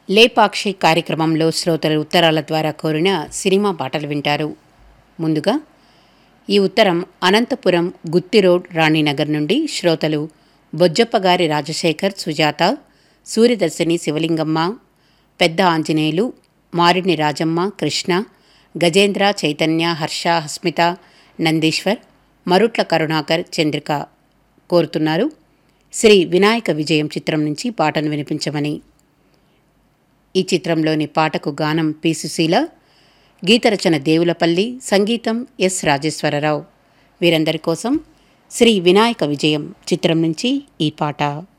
లేపాక్షి కార్యక్రమంలో శ్రోతలు ఉత్తరాల ద్వారా కోరిన సినిమా పాటలు వింటారు ముందుగా ఈ ఉత్తరం అనంతపురం గుత్తి రోడ్ రాణినగర్ నుండి శ్రోతలు బొజ్జప్పగారి రాజశేఖర్ సుజాత సూర్యదర్శిని శివలింగమ్మ పెద్ద ఆంజనేయులు మారిని రాజమ్మ కృష్ణ గజేంద్ర చైతన్య హర్ష హస్మిత నందీశ్వర్ మరుట్ల కరుణాకర్ చంద్రిక కోరుతున్నారు శ్రీ వినాయక విజయం చిత్రం నుంచి పాటను వినిపించమని ఈ చిత్రంలోని పాటకు గానం పి సుశీల గీతరచన దేవులపల్లి సంగీతం ఎస్ రాజేశ్వరరావు వీరందరి కోసం శ్రీ వినాయక విజయం చిత్రం నుంచి ఈ పాట